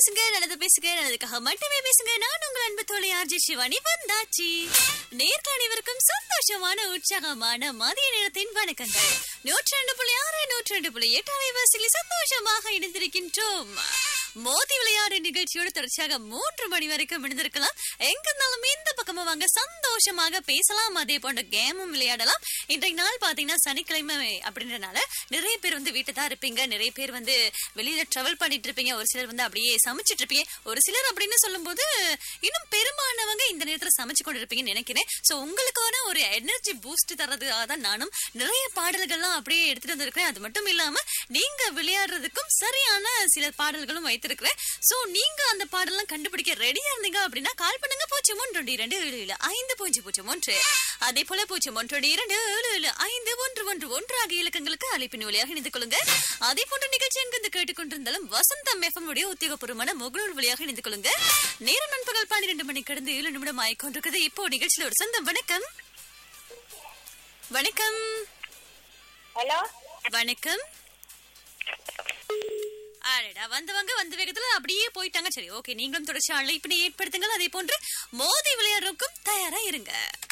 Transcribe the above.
பேசுங்க நல்லது பேசுங்க நல்லதுக்காக மட்டுமே பேசுங்க நான் உங்கள் அன்பு தோழி ஆர்ஜி சிவானி வந்தாச்சு நேர்காணி அனைவருக்கும் சந்தோஷமான உற்சாகமான மதிய நேரத்தின் வணக்கங்கள் நூற்றி ரெண்டு புள்ளி ஆறு நூற்றி ரெண்டு புள்ளி எட்டு அலைவாசியில் சந்தோஷமாக இணைந்திருக்கின்றோம் மோதி விளையாடு நிகழ்ச்சியோடு தொடர்ச்சியாக மூன்று மணி வரைக்கும் இணைந்திருக்கலாம் எங்க இருந்தாலும் இந்த பக்கமா வாங்க சந்தோஷமாக பேசலாம் அதே போன்ற கேமும் விளையாடலாம் இன்றைய நாள் பாத்தீங்கன்னா சனிக்கிழமை அப்படின்றனால நிறைய பேர் வந்து வீட்டு தான் இருப்பீங்க நிறைய பேர் வந்து வெளியில டிராவல் பண்ணிட்டு இருப்பீங்க ஒரு சிலர் வந்து அப்படியே சமைச்சிட்டு இருப்பீங்க ஒரு சிலர் அப்படின்னு சொல்லும்போது இன்னும் பெரும்பாலானவங்க இந்த நேரத்துல சமைச்சு கொண்டு இருப்பீங்கன்னு நினைக்கிறேன் சோ உங்களுக்கான ஒரு எனர்ஜி பூஸ்ட் தரதுக்காக தான் நானும் நிறைய பாடல்கள்லாம் அப்படியே எடுத்துட்டு வந்திருக்கிறேன் அது மட்டும் இல்லாம நீங்க விளையாடுறதுக்கும் சரியான சில பாடல்களும் வைத்திருக்கிறேன் சோ நீங்க அந்த பாடலாம் கண்டுபிடிக்க ரெடியா இருந்தீங்க அப்படின்னா கால் பண்ணுங்க பூஜ்ஜியம் ஒன்று ரெண்டு இரண்டு ஏழு ஏழு ஐந்து பூஜ்ஜியம் பூஜ்ஜியம் ஒன்று அதே போல பூஜ்ஜியம் ஒன்று ரெண்டு இரண்டு ஏழு ஏழு ஐந்து ஒன்று ஒன்று ஒன்று ஆகிய இலக்கங்களுக்கு அழைப்பின் வழியாக இணைந்து கொள்ளுங்க அதே போன்ற நிகழ்ச்சி எங்கிருந்து கேட்டுக்கொண்டிருந்தாலும் வசந்தம் எஃப்எம் உடைய உத்தியோகபூர்வமான முகநூல் வழியாக இணைந்து கொள்ளுங்க நேரம் நண்பகல் பன்னிரண்டு மணி கடந்து ஏழு நிமிடம் ஆயிக்கொண்டிருக்குது இப்போ நிகழ்ச்சியில ஒரு சொந்தம் வணக்கம் வணக்கம் ஹலோ வணக்கம் அடடா வந்தவங்க வந்த வேகத்துல அப்படியே போயிட்டாங்க சரி ஓகே நீங்களும் தொடர்ச்சி அழைப்பினை ஏற்படுத்துங்கள் அதே போன்று மோதி விளையாடுறதுக்கும் தயாரா இருங்க